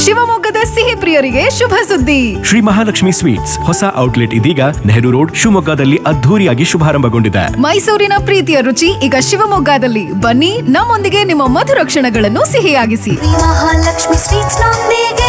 ಶಿವಮೊಗ್ಗದ ಸಿಹಿ ಪ್ರಿಯರಿಗೆ ಶುಭ ಸುದ್ದಿ ಶ್ರೀ ಮಹಾಲಕ್ಷ್ಮಿ ಸ್ವೀಟ್ಸ್ ಹೊಸ ಔಟ್ಲೆಟ್ ಇದೀಗ ನೆಹರು ರೋಡ್ ಶಿವಮೊಗ್ಗದಲ್ಲಿ ಅದ್ಧೂರಿಯಾಗಿ ಶುಭಾರಂಭಗೊಂಡಿದೆ ಮೈಸೂರಿನ ಪ್ರೀತಿಯ ರುಚಿ ಈಗ ಶಿವಮೊಗ್ಗದಲ್ಲಿ ಬನ್ನಿ ನಮ್ಮೊಂದಿಗೆ ನಿಮ್ಮ ಮಧುರ ಕ್ಷಣಗಳನ್ನು ಸಿಹಿಯಾಗಿಸಿ ಮಹಾಲಕ್ಷ್ಮಿ ಸ್ವೀಟ್ಸ್ ನೊಂದಿಗೆ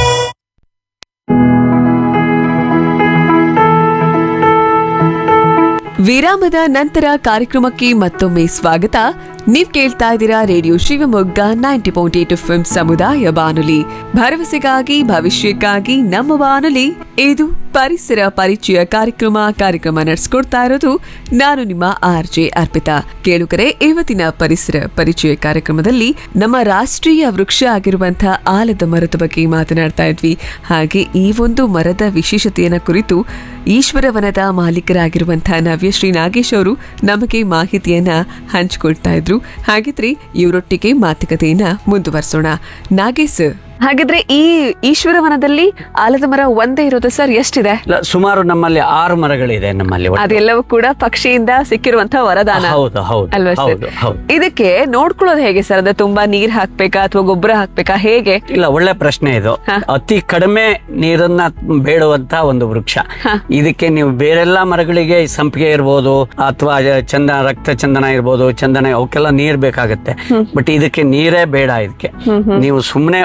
ವಿರಾಮದ ನಂತರ ಕಾರ್ಯಕ್ರಮಕ್ಕೆ ಮತ್ತೊಮ್ಮೆ ಸ್ವಾಗತ ನೀವ್ ಕೇಳ್ತಾ ಇದ್ದೀರಾ radio Shivamogga ninety point eight F ಸಮುದಾಯ ಬಾನುಲಿ ಭರವಸೆಗಾಗಿ ಭವಿಷ್ಯಕ್ಕಾಗಿ ನಮ್ಮ ಬಾನುಲಿ ಇದು ಪರಿಸರ ಪರಿಚಯ ಕಾರ್ಯಕ್ರಮ ಕಾರ್ಯಕ್ರಮ ನಡೆಸ್ಕೊಡ್ತಾ ಇರೋದು ನಾನು ನಿಮ್ಮ ಆರ್ ಜೆ ಅರ್ಪಿತಾ ಕೇಳುಗರೆ ಇವತ್ತಿನ ಪರಿಸರ ಪರಿಚಯ ಕಾರ್ಯಕ್ರಮದಲ್ಲಿ ನಮ್ಮ ರಾಷ್ಟ್ರೀಯ ವೃಕ್ಷ ಆಗಿರುವಂತಹ ಆಲದ ಮರದ ಬಗ್ಗೆ ಮಾತನಾಡ್ತಾ ಇದ್ವಿ ಹಾಗೆ ಈ ಒಂದು ಮರದ ವಿಶೇಷತೆಯನ್ನ ಕುರಿತು ಈಶ್ವರವನದ ಮಾಲೀಕರಾಗಿರುವಂತಹ ನವ್ಯಶ್ರೀ ನಾಗೇಶ್ ಅವರು ನಮಗೆ ಮಾಹಿತಿಯನ್ನ ಹಂಚಿಕೊಳ್ತಾ ಇದ್ರು ಹಾಗಿದ್ರೆ ಇವರೊಟ್ಟಿಗೆ ಮಾತುಕತೆಯನ್ನ ಮುಂದುವರಿಸೋಣ ನಾಗೇಶ್ ಹಾಗಿದ್ರೆ ಈ ಈಶ್ವರವನದಲ್ಲಿ ಆಲದ ಮರ ಒಂದೇ ಇರೋದು ಸರ್ ಎಷ್ಟಿದೆ ಇಲ್ಲ, ಸುಮಾರು ನಮ್ಮಲ್ಲಿ ಆರು ಮರಗಳಿದೆ ನಮ್ಮಲ್ಲಿ ಒಟ್ಟು. ಅದೆಲ್ಲವೂ ಕೂಡ ಪಕ್ಷಿಯಿಂದ ಸಿಕ್ಕಿರುವಂತಹ ವರದಾನ ಹೌದು ಹೌದು ಅಲ್ವಾ ಸರ್ ಹೌದು ಹೌದು ಇದಕ್ಕೆ ನೋಡ್ಕೊಳ್ಳೋದು ಹೇಗೆ ಸರ್ ಅದ ತುಂಬಾ ನೀರ್ ಹಾಕ್ಬೇಕಾ ಅಥವಾ ಗೊಬ್ಬರ ಹಾಕ್ಬೇಕಾ ಹೇಗೆ ಇಲ್ಲ ಒಳ್ಳೆ ಪ್ರಶ್ನೆ ಇದು ಅತಿ ಕಡಿಮೆ ನೀರನ್ನ ಬೇಡುವಂತ ಒಂದು ವೃಕ್ಷ ಇದಕ್ಕೆ ನೀವು ಬೇರೆಲ್ಲಾ ಮರಗಳಿಗೆ ಈ ಸಂಪಿಗೆ ಇರ್ಬೋದು ಅಥವಾ ಚಂದನ ರಕ್ತ ಚಂದನ ಇರ್ಬೋದು ಚಂದನ ಅವಕ್ಕೆಲ್ಲ ನೀರ್ ಬೇಕಾಗತ್ತೆ ಬಟ್ ಇದಕ್ಕೆ ನೀರೇ ಬೇಡ ಇದಕ್ಕೆ ನೀವು ಸುಮ್ನೆ